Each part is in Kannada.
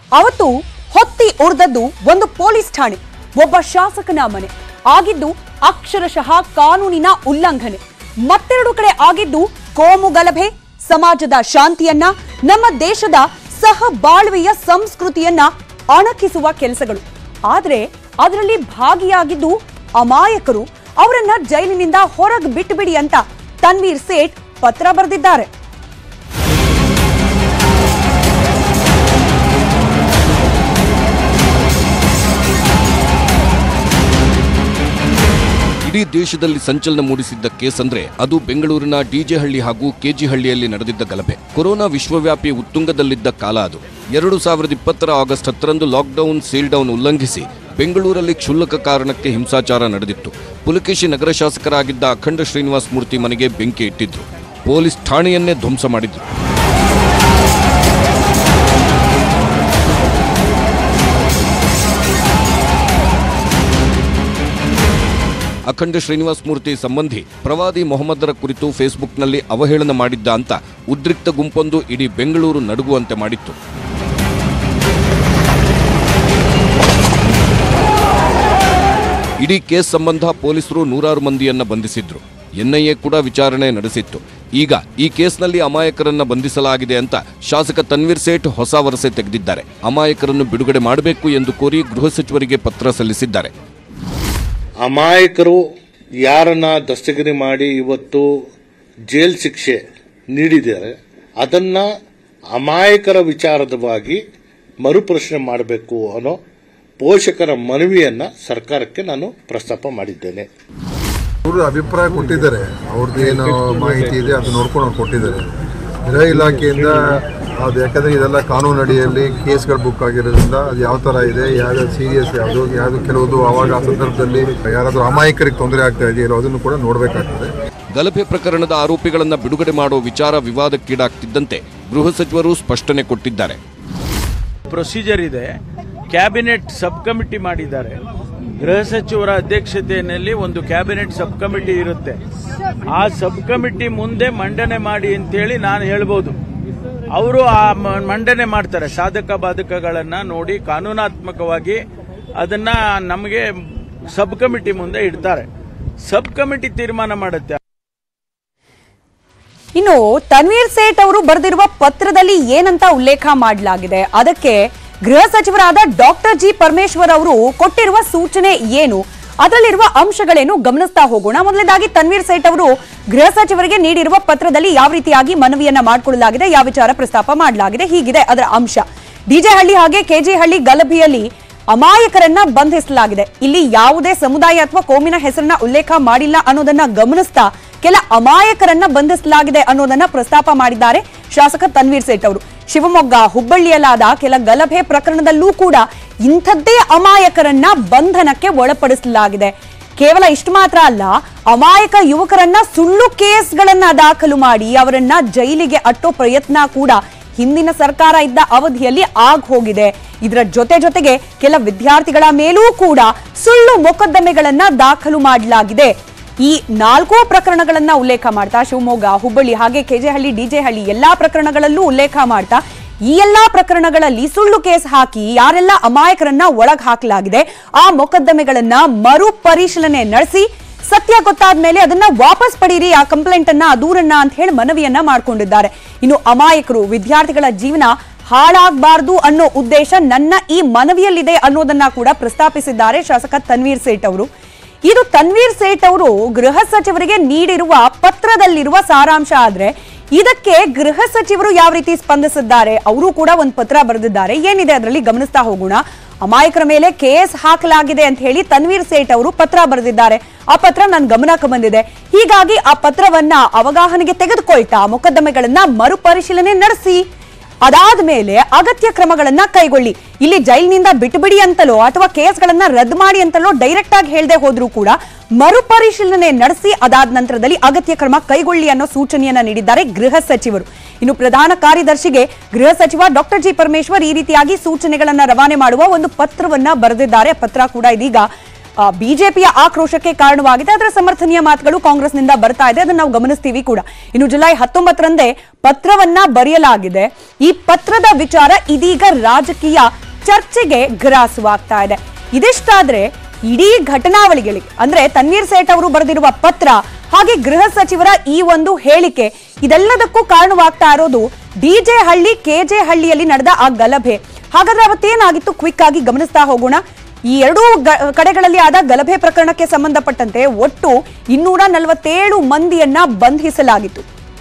ಅವತ್ತು ಹೊತ್ತಿ ಉರ್ದದ್ದು ಒಂದು ಪೊಲೀಸ್ ಠಾಣೆ ಒಬ್ಬ ಶಾಸಕನ ಮನೆ ಆಗಿದ್ದು ಅಕ್ಷರಶಃ ಕಾನೂನಿನ ಉಲ್ಲಂಘನೆ ಮತ್ತೆರಡು ಕಡೆ ಆಗಿದ್ದು ಕೋಮು ಗಲಭೆ ಸಮಾಜದ ಶಾಂತಿಯನ್ನ ನಮ್ಮ ದೇಶದ ಸಹ ಬಾಳ್ವೆಯ ಸಂಸ್ಕೃತಿಯನ್ನ ಅಣಕಿಸುವ ಕೆಲಸಗಳು ಆದ್ರೆ ಅದರಲ್ಲಿ ಭಾಗಿಯಾಗಿದ್ದು ಅಮಾಯಕರು ಅವರನ್ನ ಜೈಲಿನಿಂದ ಹೊರಗೆ ಬಿಟ್ಟುಬಿಡಿ ಅಂತ ತನ್ವೀರ್ ಸೇಠ್ ಪತ್ರ ಬರೆದಿದ್ದಾರೆ ಇಡೀ ದೇಶದಲ್ಲಿ ಸಂಚಲನ ಮೂಡಿಸಿದ್ದ ಕೇಸ್ ಅಂದ್ರೆ ಅದು ಬೆಂಗಳೂರಿನ ಡಿಜೆಹಳ್ಳಿ ಹಾಗೂ ಕೆಜಿಹಳ್ಳಿಯಲ್ಲಿ ನಡೆದಿದ್ದ ಗಲಭೆ ಕೊರೋನಾ ವಿಶ್ವವ್ಯಾಪಿ ಉತ್ತುಂಗದಲ್ಲಿದ್ದ ಕಾಲ ಅದು ಎರಡು ಸಾವಿರದ ಇಪ್ಪತ್ತರ ಆಗಸ್ಟ್ ಹತ್ತರಂದು ಲಾಕ್ಡೌನ್ ಸೀಲ್ ಡೌನ್ ಉಲ್ಲಂಘಿಸಿ ಬೆಂಗಳೂರಲ್ಲಿ ಕ್ಷುಲ್ಲಕ ಕಾರಣಕ್ಕೆ ಹಿಂಸಾಚಾರ ನಡೆದಿತ್ತು ಪುಲಕೇಶಿ ನಗರ ಶಾಸಕರಾಗಿದ್ದ ಅಖಂಡ ಶ್ರೀನಿವಾಸ್ ಮೂರ್ತಿ ಮನೆಗೆ ಬೆಂಕಿ ಇಟ್ಟಿದ್ರು ಪೊಲೀಸ್ ಠಾಣೆಯನ್ನೇ ಧ್ವಂಸ ಮಾಡಿದ್ರು ಅಖಂಡ ಶ್ರೀನಿವಾಸ್ ಮೂರ್ತಿ ಸಂಬಂಧಿ ಪ್ರವಾದಿ ಮೊಹಮ್ಮದರ ಕುರಿತು ಫೇಸ್ಬುಕ್ನಲ್ಲಿ ಅವಹೇಳನ ಮಾಡಿದ್ದ ಅಂತ ಉದ್ರಿಕ್ತ ಗುಂಪೊಂದು ಇಡೀ ಬೆಂಗಳೂರು ನಡುಗುವಂತೆ ಮಾಡಿತ್ತು ಇಡೀ ಕೇಸ್ ಸಂಬಂಧ ಪೊಲೀಸರು ನೂರಾರು ಮಂದಿಯನ್ನ ಬಂಧಿಸಿದ್ರು ಎನ್ಐಎ ಕೂಡ ವಿಚಾರಣೆ ನಡೆಸಿತ್ತು ಈಗ ಈ ಕೇಸ್ನಲ್ಲಿ ಅಮಾಯಕರನ್ನ ಬಂಧಿಸಲಾಗಿದೆ ಅಂತ ಶಾಸಕ ತನ್ವೀರ್ ಸೇಠ್ ಹೊಸ ವರಸೆ ತೆಗೆದಿದ್ದಾರೆ ಅಮಾಯಕರನ್ನು ಬಿಡುಗಡೆ ಮಾಡಬೇಕು ಎಂದು ಕೋರಿ ಗೃಹ ಸಚಿವರಿಗೆ ಪತ್ರ ಸಲ್ಲಿಸಿದ್ದಾರೆ ಅಮಾಯಕರು ಯಾರನ್ನ ದಸ್ತಗಿರಿ ಮಾಡಿ ಇವತ್ತು ಜೈಲ್ ಶಿಕ್ಷೆ ನೀಡಿದ್ದಾರೆ ಅದನ್ನ ಅಮಾಯಕರ ವಿಚಾರದವಾಗಿ ಮರುಪ್ರಶ್ನೆ ಮಾಡಬೇಕು ಅನ್ನೋ ಪೋಷಕರ ಮನವಿಯನ್ನ ಸರ್ಕಾರಕ್ಕೆ ನಾನು ಪ್ರಸ್ತಾಪ ಮಾಡಿದ್ದೇನೆ ಅವರು ಅಭಿಪ್ರಾಯ ಕೊಟ್ಟಿದ್ದಾರೆ ಅವ್ರದ್ದು ಏನು ಮಾಹಿತಿ ಇದೆ ಅದು ನೋಡ್ಕೊಂಡು ಅವ್ರು ಕೊಟ್ಟಿದ್ದಾರೆ ಗೃಹ ಇಲಾಖೆಯಿಂದ ಅದು ಯಾಕಂದರೆ ಇದೆಲ್ಲ ಕಾನೂನು ಅಡಿಯಲ್ಲಿ ಕೇಸ್ಗಳು ಬುಕ್ ಆಗಿರೋದ್ರಿಂದ ಅದು ಯಾವ ಥರ ಇದೆ ಯಾವ್ದು ಸೀರಿಯಸ್ ಯಾವುದು ಯಾವುದು ಕೆಲವುದು ಅವಾಗ ಆ ಸಂದರ್ಭದಲ್ಲಿ ಯಾರಾದರೂ ಅಮಾಯಕರಿಗೆ ತೊಂದರೆ ಆಗ್ತಾ ಇದೆಯಲ್ಲ ಅದನ್ನು ಕೂಡ ನೋಡಬೇಕಾಗ್ತದೆ ಗಲಭೆ ಪ್ರಕರಣದ ಆರೋಪಿಗಳನ್ನ ಬಿಡುಗಡೆ ಮಾಡೋ ವಿಚಾರ ವಿವಾದಕ್ಕೀಡಾಗ್ತಿದ್ದಂತೆ ಗೃಹ ಸಚಿವರು ಸ್ಪಷ್ಟನೆ ಕೊಟ್ಟಿದ್ದಾರೆ ಪ್ರೊಸೀಜರ್ ಇದೆ ಕ್ಯಾಬಿನೆಟ್ ಸಬ್ ಕಮಿಟಿ ಮಾಡಿದ್ದಾರೆ ಗೃಹ ಸಚಿವರ ಅಧ್ಯಕ್ಷತೆಯಲ್ಲಿ ಒಂದು ಕ್ಯಾಬಿನೆಟ್ ಸಬ್ ಕಮಿಟಿ ಇರುತ್ತೆ ಆ ಸಬ್ ಕಮಿಟಿ ಮುಂದೆ ಮಂಡನೆ ಮಾಡಿ ಅಂತೇಳಿ ನಾನು ಹೇಳ್ಬೋದು ಅವರು ಆ ಮ- ಮಂಡನೆ ಮಾಡ್ತಾರೆ ಸಾಧಕ ಬಾಧಕಗಳನ್ನ ನೋಡಿ ಕಾನೂನಾತ್ಮಕವಾಗಿ ಅದನ್ನ ನಮಗೆ ಸಬ್ ಕಮಿಟಿ ಮುಂದೆ ಇಡ್ತಾರೆ ಸಬ್ ಕಮಿಟಿ ತೀರ್ಮಾನ ಮಾಡುತ್ತೆ ಇನ್ನು ತನ್ವೀರ್ ಸೇಠ್ ಅವರು ಬರೆದಿರುವ ಪತ್ರದಲ್ಲಿ ಏನಂತ ಉಲ್ಲೇಖ ಮಾಡಲಾಗಿದೆ ಅದಕ್ಕೆ ಗೃಹ ಸಚಿವರಾದ ಡಾಕ್ಟರ್ ಜಿ ಪರಮೇಶ್ವರ್ ಅವರು ಕೊಟ್ಟಿರುವ ಸೂಚನೆ ಏನು ಅದರಲ್ಲಿರುವ ಅಂಶಗಳೇನು ಗಮನಿಸ್ತಾ ಹೋಗೋಣ ಮೊದಲನೇದಾಗಿ ತನ್ವೀರ್ ಸೇಠ್ ಅವರು ಗೃಹ ಸಚಿವರಿಗೆ ನೀಡಿರುವ ಪತ್ರದಲ್ಲಿ ಯಾವ ರೀತಿಯಾಗಿ ಮನವಿಯನ್ನ ಮಾಡಿಕೊಳ್ಳಲಾಗಿದೆ ಯಾವ ವಿಚಾರ ಪ್ರಸ್ತಾಪ ಮಾಡಲಾಗಿದೆ ಹೀಗಿದೆ ಅದರ ಅಂಶ ಡಿಜೆ ಹಳ್ಳಿ ಹಾಗೆ ಕೆಜಿ ಹಳ್ಳಿ ಗಲಭೆಯಲ್ಲಿ ಅಮಾಯಕರನ್ನ ಬಂಧಿಸಲಾಗಿದೆ ಇಲ್ಲಿ ಯಾವುದೇ ಸಮುದಾಯ ಅಥವಾ ಕೋಮಿನ ಹೆಸರನ್ನ ಉಲ್ಲೇಖ ಮಾಡಿಲ್ಲ ಅನ್ನೋದನ್ನ ಗಮನಿಸ್ತಾ ಕೆಲ ಅಮಾಯಕರನ್ನ ಬಂಧಿಸಲಾಗಿದೆ ಅನ್ನೋದನ್ನ ಪ್ರಸ್ತಾಪ ಮಾಡಿದ್ದಾರೆ ಶಾಸಕ ತನ್ವೀರ್ ಸೇಠ್ ಅವರು ಶಿವಮೊಗ್ಗ ಹುಬ್ಬಳ್ಳಿಯಲ್ಲಾದ ಕೆಲ ಗಲಭೆ ಪ್ರಕರಣದಲ್ಲೂ ಕೂಡ ಇಂಥದ್ದೇ ಅಮಾಯಕರನ್ನ ಬಂಧನಕ್ಕೆ ಒಳಪಡಿಸಲಾಗಿದೆ ಕೇವಲ ಇಷ್ಟು ಮಾತ್ರ ಅಲ್ಲ ಅಮಾಯಕ ಯುವಕರನ್ನ ಸುಳ್ಳು ಕೇಸ್ಗಳನ್ನ ದಾಖಲು ಮಾಡಿ ಅವರನ್ನ ಜೈಲಿಗೆ ಅಟ್ಟೋ ಪ್ರಯತ್ನ ಕೂಡ ಹಿಂದಿನ ಸರ್ಕಾರ ಇದ್ದ ಅವಧಿಯಲ್ಲಿ ಆಗ್ ಹೋಗಿದೆ ಇದರ ಜೊತೆ ಜೊತೆಗೆ ಕೆಲ ವಿದ್ಯಾರ್ಥಿಗಳ ಮೇಲೂ ಕೂಡ ಸುಳ್ಳು ಮೊಕದ್ದಮೆಗಳನ್ನ ದಾಖಲು ಮಾಡಲಾಗಿದೆ ಈ ನಾಲ್ಕು ಪ್ರಕರಣಗಳನ್ನ ಉಲ್ಲೇಖ ಮಾಡ್ತಾ ಶಿವಮೊಗ್ಗ ಹುಬ್ಬಳ್ಳಿ ಹಾಗೆ ಕೆಜೆಹಳ್ಳಿ ಡಿಜೆಹಳ್ಳಿ ಎಲ್ಲಾ ಪ್ರಕರಣಗಳಲ್ಲೂ ಉಲ್ಲೇಖ ಮಾಡ್ತಾ ಈ ಎಲ್ಲಾ ಪ್ರಕರಣಗಳಲ್ಲಿ ಸುಳ್ಳು ಕೇಸ್ ಹಾಕಿ ಯಾರೆಲ್ಲ ಅಮಾಯಕರನ್ನ ಒಳಗ್ ಹಾಕಲಾಗಿದೆ ಆ ಮೊಕದ್ದಮೆಗಳನ್ನ ಮರು ಪರಿಶೀಲನೆ ನಡೆಸಿ ಸತ್ಯ ಗೊತ್ತಾದ ಮೇಲೆ ಅದನ್ನ ವಾಪಸ್ ಪಡೀರಿ ಆ ಕಂಪ್ಲೇಂಟ್ ಅನ್ನ ಆ ದೂರನ್ನ ಅಂತ ಹೇಳಿ ಮನವಿಯನ್ನ ಮಾಡ್ಕೊಂಡಿದ್ದಾರೆ ಇನ್ನು ಅಮಾಯಕರು ವಿದ್ಯಾರ್ಥಿಗಳ ಜೀವನ ಹಾಳಾಗಬಾರದು ಅನ್ನೋ ಉದ್ದೇಶ ನನ್ನ ಈ ಮನವಿಯಲ್ಲಿದೆ ಅನ್ನೋದನ್ನ ಕೂಡ ಪ್ರಸ್ತಾಪಿಸಿದ್ದಾರೆ ಶಾಸಕ ತನ್ವೀರ್ ಸೇಠ್ ಅವರು ಇದು ತನ್ವೀರ್ ಸೇಠ್ ಅವರು ಗೃಹ ಸಚಿವರಿಗೆ ನೀಡಿರುವ ಪತ್ರದಲ್ಲಿರುವ ಸಾರಾಂಶ ಆದ್ರೆ ಇದಕ್ಕೆ ಗೃಹ ಸಚಿವರು ಯಾವ ರೀತಿ ಸ್ಪಂದಿಸಿದ್ದಾರೆ ಅವರು ಕೂಡ ಒಂದು ಪತ್ರ ಬರೆದಿದ್ದಾರೆ ಏನಿದೆ ಅದರಲ್ಲಿ ಗಮನಿಸ್ತಾ ಹೋಗೋಣ ಅಮಾಯಕರ ಮೇಲೆ ಕೇಸ್ ಹಾಕಲಾಗಿದೆ ಅಂತ ಹೇಳಿ ತನ್ವೀರ್ ಸೇಠ್ ಅವರು ಪತ್ರ ಬರೆದಿದ್ದಾರೆ ಆ ಪತ್ರ ನನ್ನ ಗಮನಕ್ಕೆ ಬಂದಿದೆ ಹೀಗಾಗಿ ಆ ಪತ್ರವನ್ನ ಅವಗಾಹನೆಗೆ ತೆಗೆದುಕೊಳ್ತಾ ಮೊಕದ್ದಮೆಗಳನ್ನ ಮರುಪರಿಶೀಲನೆ ನಡೆಸಿ ಅದಾದ ಮೇಲೆ ಅಗತ್ಯ ಕ್ರಮಗಳನ್ನ ಕೈಗೊಳ್ಳಿ ಇಲ್ಲಿ ಜೈಲಿನಿಂದ ಬಿಟ್ಟುಬಿಡಿ ಅಂತಲೋ ಅಥವಾ ಕೇಸ್ಗಳನ್ನ ರದ್ದು ಮಾಡಿ ಅಂತಲೋ ಡೈರೆಕ್ಟ್ ಆಗಿ ಹೇಳದೆ ಹೋದ್ರೂ ಕೂಡ ಮರುಪರಿಶೀಲನೆ ನಡೆಸಿ ಅದಾದ ನಂತರದಲ್ಲಿ ಅಗತ್ಯ ಕ್ರಮ ಕೈಗೊಳ್ಳಿ ಅನ್ನೋ ಸೂಚನೆಯನ್ನ ನೀಡಿದ್ದಾರೆ ಗೃಹ ಸಚಿವರು ಇನ್ನು ಪ್ರಧಾನ ಕಾರ್ಯದರ್ಶಿಗೆ ಗೃಹ ಸಚಿವ ಡಾಕ್ಟರ್ ಜಿ ಪರಮೇಶ್ವರ್ ಈ ರೀತಿಯಾಗಿ ಸೂಚನೆಗಳನ್ನ ರವಾನೆ ಮಾಡುವ ಒಂದು ಪತ್ರವನ್ನ ಬರೆದಿದ್ದಾರೆ ಪತ್ರ ಕೂಡ ಇದೀಗ ಬಿಜೆಪಿಯ ಆಕ್ರೋಶಕ್ಕೆ ಕಾರಣವಾಗಿದೆ ಅದರ ಸಮರ್ಥನೀಯ ಮಾತುಗಳು ಕಾಂಗ್ರೆಸ್ನಿಂದ ಬರ್ತಾ ಇದೆ ಅದನ್ನ ನಾವು ಗಮನಿಸ್ತೀವಿ ಕೂಡ ಇನ್ನು ಜುಲೈ ಹತ್ತೊಂಬತ್ತರಂದೇ ಪತ್ರವನ್ನ ಬರೆಯಲಾಗಿದೆ ಈ ಪತ್ರದ ವಿಚಾರ ಇದೀಗ ರಾಜಕೀಯ ಚರ್ಚೆಗೆ ಗ್ರಾಸವಾಗ್ತಾ ಇದೆ ಇದಿಷ್ಟಾದ್ರೆ ಇಡೀ ಘಟನಾವಳಿಗಳಿಗೆ ಅಂದ್ರೆ ತನ್ವೀರ್ ಸೇಠ್ ಅವರು ಬರೆದಿರುವ ಪತ್ರ ಹಾಗೆ ಗೃಹ ಸಚಿವರ ಈ ಒಂದು ಹೇಳಿಕೆ ಇದೆಲ್ಲದಕ್ಕೂ ಕಾರಣವಾಗ್ತಾ ಇರೋದು ಡಿಜೆ ಹಳ್ಳಿ ಕೆಜೆ ಹಳ್ಳಿಯಲ್ಲಿ ನಡೆದ ಆ ಗಲಭೆ ಹಾಗಾದ್ರೆ ಅವತ್ತೇನಾಗಿತ್ತು ಕ್ವಿಕ್ ಆಗಿ ಗಮನಿಸ್ತಾ ಹೋಗೋಣ ಈ ಎರಡೂ ಗ- ಕಡೆಗಳಲ್ಲಿ ಆದ ಗಲಭೆ ಪ್ರಕರಣಕ್ಕೆ ಸಂಬಂಧಪಟ್ಟಂತೆ ಒಟ್ಟು ಇನ್ನೂರ ನಲವತ್ತೇಳು ಮಂದಿಯನ್ನ ಬಂಧಿಸಲಾಗಿತ್ತು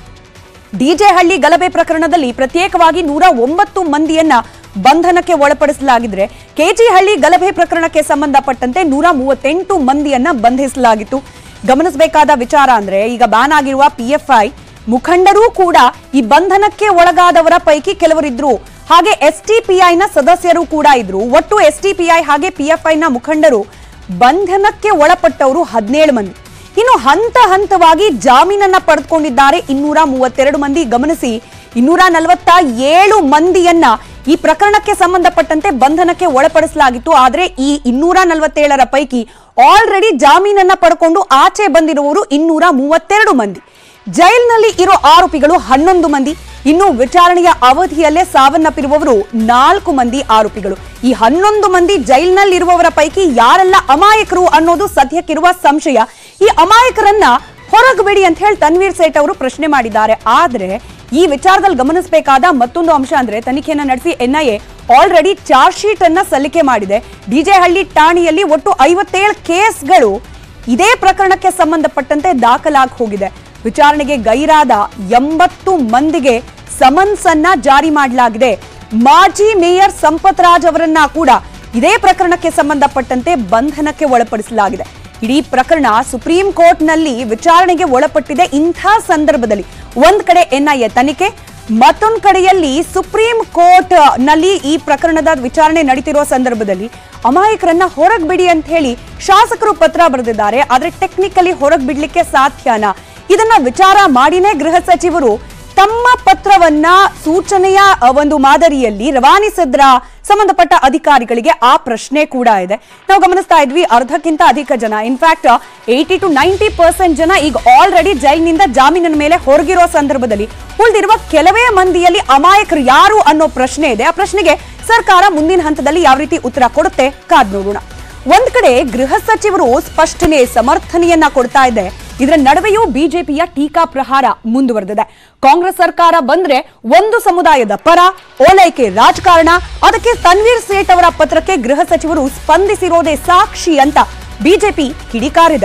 ಡಿಜೆ ಹಳ್ಳಿ ಗಲಭೆ ಪ್ರಕರಣದಲ್ಲಿ ಪ್ರತ್ಯೇಕವಾಗಿ ನೂರ ಒಂಬತ್ತು ಮಂದಿಯನ್ನ ಬಂಧನಕ್ಕೆ ಒಳಪಡಿಸಲಾಗಿದ್ರೆ ಕೆಜಿ ಹಳ್ಳಿ ಗಲಭೆ ಪ್ರಕರಣಕ್ಕೆ ಸಂಬಂಧಪಟ್ಟಂತೆ ನೂರ ಮೂವತ್ತೆಂಟು ಮಂದಿಯನ್ನ ಬಂಧಿಸಲಾಗಿತ್ತು ಗಮನಿಸಬೇಕಾದ ವಿಚಾರ ಅಂದ್ರೆ ಈಗ ಬ್ಯಾನ್ ಆಗಿರುವ ಪಿಎಫ್ಐ ಮುಖಂಡರೂ ಕೂಡ ಈ ಬಂಧನಕ್ಕೆ ಒಳಗಾದವರ ಪೈಕಿ ಕೆಲವರಿದ್ರು ಹಾಗೆ ಎಸ್ಟಿಪಿಐನ ಸದಸ್ಯರು ಕೂಡ ಇದ್ರು ಒಟ್ಟು ಎಸ್ಟಿಪಿಐ ಹಾಗೆ ಪಿಎಫ್ಐನ ಮುಖಂಡರು ಬಂಧನಕ್ಕೆ ಒಳಪಟ್ಟವರು ಹದಿನೇಳು ಮಂದಿ ಇನ್ನು ಹಂತ ಹಂತವಾಗಿ ಜಾಮೀನನ್ನ ಪಡೆದುಕೊಂಡಿದ್ದಾರೆ ಇನ್ನೂರ ಮೂವತ್ತೆರಡು ಮಂದಿ ಗಮನಿಸಿ ಇನ್ನೂರ ನಲವತ್ತ ಏಳು ಮಂದಿಯನ್ನ ಈ ಪ್ರಕರಣಕ್ಕೆ ಸಂಬಂಧಪಟ್ಟಂತೆ ಬಂಧನಕ್ಕೆ ಒಳಪಡಿಸಲಾಗಿತ್ತು ಆದ್ರೆ ಈ ಇನ್ನೂರ ನಲವತ್ತೇಳರ ಪೈಕಿ ಆಲ್ರೆಡಿ ಜಾಮೀನನ್ನ ಪಡ್ಕೊಂಡು ಆಚೆ ಬಂದಿರುವವರು ಇನ್ನೂರ ಮೂವತ್ತೆರಡು ಮಂದಿ ಜೈಲಿನಲ್ಲಿ ಇರೋ ಆರೋಪಿಗಳು ಹನ್ನೊಂದು ಮಂದಿ ಇನ್ನು ವಿಚಾರಣೆಯ ಅವಧಿಯಲ್ಲೇ ಸಾವನ್ನಪ್ಪಿರುವವರು ನಾಲ್ಕು ಮಂದಿ ಆರೋಪಿಗಳು ಈ ಹನ್ನೊಂದು ಮಂದಿ ಜೈಲಿನಲ್ಲಿರುವವರ ಪೈಕಿ ಯಾರೆಲ್ಲ ಅಮಾಯಕರು ಅನ್ನೋದು ಸದ್ಯಕ್ಕಿರುವ ಸಂಶಯ ಈ ಅಮಾಯಕರನ್ನ ಹೊರಗಬೇಡಿ ಅಂತ ಹೇಳಿ ತನ್ವೀರ್ ಸೇಠ್ ಅವರು ಪ್ರಶ್ನೆ ಮಾಡಿದ್ದಾರೆ ಆದ್ರೆ ಈ ವಿಚಾರದಲ್ಲಿ ಗಮನಿಸಬೇಕಾದ ಮತ್ತೊಂದು ಅಂಶ ಅಂದ್ರೆ ತನಿಖೆಯನ್ನ ನಡೆಸಿ ಎನ್ಐಎ ಆಲ್ರೆಡಿ ಚಾರ್ಜ್ ಶೀಟ್ ಅನ್ನ ಸಲ್ಲಿಕೆ ಮಾಡಿದೆ ಡಿಜೆಹಳ್ಳಿ ಠಾಣೆಯಲ್ಲಿ ಒಟ್ಟು ಐವತ್ತೇಳು ಕೇಸ್ಗಳು ಇದೇ ಪ್ರಕರಣಕ್ಕೆ ಸಂಬಂಧಪಟ್ಟಂತೆ ದಾಖಲಾಗಿ ಹೋಗಿದೆ ವಿಚಾರಣೆಗೆ ಗೈರಾದ ಎಂಬತ್ತು ಮಂದಿಗೆ ಸಮನ್ಸ್ ಅನ್ನ ಜಾರಿ ಮಾಡಲಾಗಿದೆ ಮಾಜಿ ಮೇಯರ್ ಸಂಪತ್ ರಾಜ್ ಅವರನ್ನ ಕೂಡ ಇದೇ ಪ್ರಕರಣಕ್ಕೆ ಸಂಬಂಧಪಟ್ಟಂತೆ ಬಂಧನಕ್ಕೆ ಒಳಪಡಿಸಲಾಗಿದೆ ಇಡೀ ಪ್ರಕರಣ ಸುಪ್ರೀಂ ಕೋರ್ಟ್ನಲ್ಲಿ ವಿಚಾರಣೆಗೆ ಒಳಪಟ್ಟಿದೆ ಇಂಥ ಸಂದರ್ಭದಲ್ಲಿ ಒಂದ್ ಕಡೆ ಎನ್ಐಎ ತನಿಖೆ ಮತ್ತೊಂದ್ ಕಡೆಯಲ್ಲಿ ಸುಪ್ರೀಂ ಕೋರ್ಟ್ ನಲ್ಲಿ ಈ ಪ್ರಕರಣದ ವಿಚಾರಣೆ ನಡೀತಿರುವ ಸಂದರ್ಭದಲ್ಲಿ ಅಮಾಯಕರನ್ನ ಹೊರಗ್ ಬಿಡಿ ಅಂತ ಹೇಳಿ ಶಾಸಕರು ಪತ್ರ ಬರೆದಿದ್ದಾರೆ ಆದ್ರೆ ಟೆಕ್ನಿಕಲಿ ಹೊರಗ್ ಬಿಡ್ಲಿಕ್ಕೆ ಸಾಧ್ಯನಾ ಇದನ್ನ ವಿಚಾರ ಮಾಡಿನೇ ಗೃಹ ಸಚಿವರು ತಮ್ಮ ಪತ್ರವನ್ನ ಸೂಚನೆಯ ಅ, ಒಂದು ಮಾದರಿಯಲ್ಲಿ ರವಾನಿಸಿದ್ರ ಸಂಬಂಧಪಟ್ಟ ಅಧಿಕಾರಿಗಳಿಗೆ ಆ ಪ್ರಶ್ನೆ ಕೂಡ ಇದೆ ನಾವು ಗಮನಿಸ್ತಾ ಇದ್ವಿ ಅರ್ಧಕ್ಕಿಂತ ಅಧಿಕ ಜನ in fact eighty to ninety percent ಜನ ಈಗ ಆಲ್ರೆಡಿ ಜೈಲಿನಿಂದ ಜಾಮೀನಿನ ಮೇಲೆ ಹೊರಗಿರೋ ಸಂದರ್ಭದಲ್ಲಿ ಉಳಿದಿರುವ ಕೆಲವೇ ಮಂದಿಯಲ್ಲಿ ಅಮಾಯಕರು ಯಾರು ಅನ್ನೋ ಪ್ರಶ್ನೆ ಇದೆ ಆ ಪ್ರಶ್ನೆಗೆ ಸರ್ಕಾರ ಮುಂದಿನ ಹಂತದಲ್ಲಿ ಯಾವ ರೀತಿ ಉತ್ತರ ಕೊಡುತ್ತೆ ಕಾದ್ ನೋಡೋಣ ಒಂದ್ ಕಡೆ ಗೃಹ ಸಚಿವರು ಸ್ಪಷ್ಟನೆ ಸಮರ್ಥನೆಯನ್ನ ಕೊಡ್ತಾ ಇದೆ ಇದರ ನಡುವೆಯೂ ಬಿಜೆಪಿಯ ಟೀಕಾ ಪ್ರಹಾರ ಮುಂದುವರೆದಿದೆ ಕಾಂಗ್ರೆಸ್ ಸರ್ಕಾರ ಬಂದ್ರೆ ಒಂದು ಸಮುದಾಯದ ಪರ ಓಲೈಕೆ ರಾಜಕಾರಣ ಅದಕ್ಕೆ ತನ್ವೀರ್ ಸೇಠ್ ಅವರ ಪತ್ರಕ್ಕೆ ಗೃಹ ಸಚಿವರು ಸ್ಪಂದಿಸಿರೋದೇ ಸಾಕ್ಷಿ ಅಂತ ಬಿಜೆಪಿ ಕಿಡಿಕಾರಿದೆ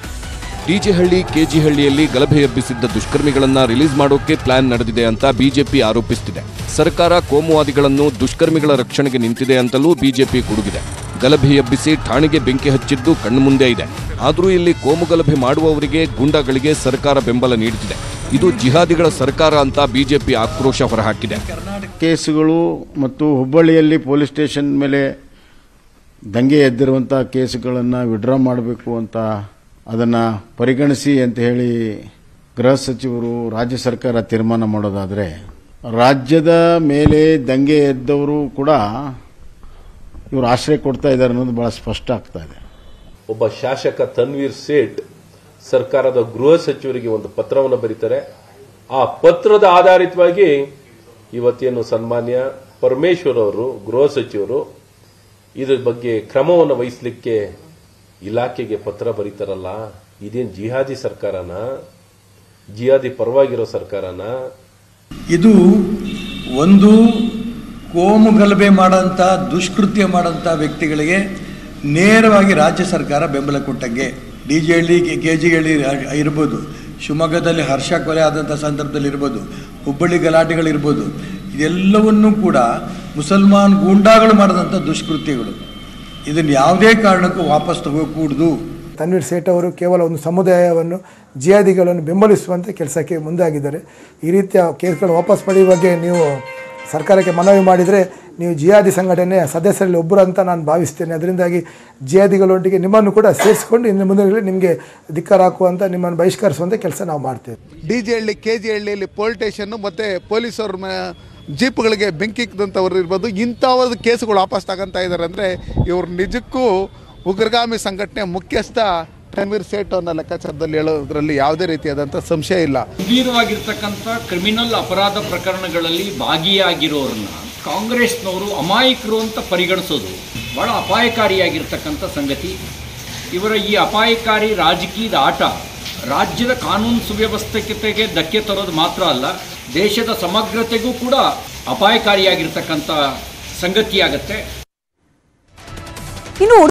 ಡಿಜೆಹಳ್ಳಿ ಕೆಜಿಹಳ್ಳಿಯಲ್ಲಿ ಗಲಭೆ ಎಬ್ಬಿಸಿದ್ದ ದುಷ್ಕರ್ಮಿಗಳನ್ನ ರಿಲೀಸ್ ಮಾಡೋಕೆ ಪ್ಲಾನ್ ನಡೆದಿದೆ ಅಂತ ಬಿಜೆಪಿ ಆರೋಪಿಸುತ್ತಿದೆ ಸರ್ಕಾರ ಕೋಮುವಾದಿಗಳನ್ನು ದುಷ್ಕರ್ಮಿಗಳ ರಕ್ಷಣೆಗೆ ನಿಂತಿದೆ ಅಂತಲೂ ಬಿಜೆಪಿ ಗುಡುಗಿದೆ ಗಲಭೆ ಎಬ್ಬಿಸಿ ಠಾಣೆಗೆ ಬೆಂಕಿ ಹಚ್ಚಿದ್ದು ಕಣ್ಣು ಇದೆ ಆದರೂ ಇಲ್ಲಿ ಕೋಮು ಗಲಭೆ ಮಾಡುವವರಿಗೆ ಗೂಂಡಾಗಳಿಗೆ ಸರ್ಕಾರ ಬೆಂಬಲ ನೀಡುತ್ತಿದೆ ಇದು ಜಿಹಾದಿಗಳ ಸರ್ಕಾರ ಅಂತ ಬಿಜೆಪಿ ಆಕ್ರೋಶ ಹೊರಹಾಕಿದೆ ಕೇಸುಗಳು ಮತ್ತು ಹುಬ್ಬಳ್ಳಿಯಲ್ಲಿ ಪೊಲೀಸ್ ಸ್ಟೇಷನ್ ಮೇಲೆ ದಂಗೆ ಎದ್ದಿರುವಂಥ ಕೇಸುಗಳನ್ನು ವಿಡ್ರಾ ಮಾಡಬೇಕು ಅಂತ ಅದನ್ನು ಪರಿಗಣಿಸಿ ಅಂತ ಹೇಳಿ ಗೃಹ ಸಚಿವರು ರಾಜ್ಯ ಸರ್ಕಾರ ತೀರ್ಮಾನ ಮಾಡೋದಾದರೆ ರಾಜ್ಯದ ಮೇಲೆ ದಂಗೆ ಎದ್ದವರು ಕೂಡ ಇವರು ಆಶ್ರಯ ಕೊಡ್ತಾ ಇದ್ದಾರೆ ಅನ್ನೋದು ಬಹಳ ಸ್ಪಷ್ಟ ಆಗ್ತಾ ಇದೆ ಒಬ್ಬ ಶಾಸಕ ತನ್ವೀರ್ ಸೇಠ್ ಸರ್ಕಾರದ ಗೃಹ ಸಚಿವರಿಗೆ ಒಂದು ಪತ್ರವನ್ನು ಬರೀತಾರೆ ಆ ಪತ್ರದ ಆಧಾರಿತವಾಗಿ ಇವತ್ತೇನು ಸನ್ಮಾನ್ಯ ಪರಮೇಶ್ವರ್ ಅವರು ಗೃಹ ಸಚಿವರು ಇದ್ರ ಬಗ್ಗೆ ಕ್ರಮವನ್ನು ವಹಿಸಲಿಕ್ಕೆ ಇಲಾಖೆಗೆ ಪತ್ರ ಬರೀತಾರಲ್ಲ ಇದೇನು ಜಿಹಾದಿ ಸರ್ಕಾರನ ಜಿಹಾದಿ ಪರವಾಗಿರೋ ಸರ್ಕಾರನ ಇದು ಒಂದು ಕೋಮು ಗಲಭೆ ಮಾಡೋಂಥ ದುಷ್ಕೃತ್ಯ ಮಾಡೋಂಥ ವ್ಯಕ್ತಿಗಳಿಗೆ ನೇರವಾಗಿ ರಾಜ್ಯ ಸರ್ಕಾರ ಬೆಂಬಲ ಕೊಟ್ಟಂಗೆ D J Halli K G Halli ಇರ್ಬೋದು ಶಿವಮೊಗ್ಗದಲ್ಲಿ ಹರ್ಷ ಕೊಲೆ ಆದಂಥ ಸಂದರ್ಭದಲ್ಲಿ ಇರ್ಬೋದು ಹುಬ್ಬಳ್ಳಿ ಗಲಾಟೆಗಳಿರ್ಬೋದು ಇದೆಲ್ಲವನ್ನೂ ಕೂಡ ಮುಸಲ್ಮಾನ್ ಗೂಂಡಾಗಳು ಮಾಡಿದಂಥ ದುಷ್ಕೃತ್ಯಗಳು ಇದನ್ನು ಯಾವುದೇ ಕಾರಣಕ್ಕೂ ವಾಪಸ್ ತಗೋಕೂಡ್ದು ತನ್ವೀರ್ ಸೇಠ್ ಅವರು ಕೇವಲ ಒಂದು ಸಮುದಾಯವನ್ನು ಜಿಯಾದಿಗಳನ್ನು ಬೆಂಬಲಿಸುವಂಥ ಕೆಲಸಕ್ಕೆ ಮುಂದಾಗಿದ್ದಾರೆ ಈ ರೀತಿಯ ಕೇಸ್ಗಳನ್ನು ವಾಪಸ್ ಪಡೆಯುವ ಬಗ್ಗೆ ನೀವು ಸರ್ಕಾರಕ್ಕೆ ಮನವಿ ಮಾಡಿದರೆ ನೀವು ಜಿಯಾದಿ ಸಂಘಟನೆಯ ಸದಸ್ಯರಲ್ಲಿ ಒಬ್ಬರು ಅಂತ ನಾನು ಭಾವಿಸ್ತೇನೆ ಅದರಿಂದಾಗಿ ಜಿಯಾದಿಗಳೊಟ್ಟಿಗೆ ನಿಮ್ಮನ್ನು ಕೂಡ ಸೇರಿಸ್ಕೊಂಡು ಇನ್ನು ಮುಂದೆ ನಿಮಗೆ ಧಿಕ್ಕಾರ ಹಾಕುವಂಥ ನಿಮ್ಮನ್ನು ಬಹಿಷ್ಕರಿಸುವಂಥ ಕೆಲಸ ನಾವು ಮಾಡ್ತೇವೆ D J Halli K G ಹಳ್ಳಿಯಲ್ಲಿ ಪೊಲೀಸ್ ಸ್ಟೇಷನ್ನು ಮತ್ತು ಪೊಲೀಸವ್ರ ಮ- ಜೀಪ್ಗಳಿಗೆ ಬೆಂಕಿ ಇಕ್ಕಿದಂಥವ್ರು ಇರ್ಬೋದು ಇಂಥವ್ರದ್ದು ಕೇಸುಗಳು ವಾಪಸ್ ತಗೊಂತ ಇದ್ದಾರೆ ಅಂದರೆ ಇವ್ರು ನಿಜಕ್ಕೂ ಉಗ್ರಗಾಮಿ ಸಂಘಟನೆ ಮುಖ್ಯಸ್ಥ ತನ್ವೀರ್ ಸೇಠ್ ಅನ್ನೋ ಲೆಕ್ಕಾಚಾರದಲ್ಲಿ ಹೇಳೋದ್ರಲ್ಲಿ ಯಾವುದೇ ರೀತಿಯಾದಂಥ ಸಂಶಯ ಇಲ್ಲ ಗಂಭೀರವಾಗಿರ್ತಕ್ಕಂಥ ಕ್ರಿಮಿನಲ್ ಅಪರಾಧ ಪ್ರಕರಣಗಳಲ್ಲಿ ಭಾಗಿಯಾಗಿರೋರನ್ನ ಕಾಂಗ್ರೆಸ್ನವರು ಅಮಾಯಕರು ಅಂತ ಪರಿಗಣಿಸೋದು ಬಹಳ ಅಪಾಯಕಾರಿಯಾಗಿರ್ತಕ್ಕಂಥ ಸಂಗತಿ ಇವರ ಈ ಅಪಾಯಕಾರಿ ರಾಜಕೀಯದ ಆಟ ರಾಜ್ಯದ ಕಾನೂನು ಸುವ್ಯವಸ್ಥೆಗೆ ಧಕ್ಕೆ ತರೋದು ಮಾತ್ರ ಅಲ್ಲ ದೇಶದ ಸಮಗ್ರತೆಗೂ ಕೂಡ ಅಪಾಯಕಾರಿಯಾಗಿರ್ತಕ್ಕಂಥ ಸಂಗತಿಯಾಗತ್ತೆ ಇನ್ನು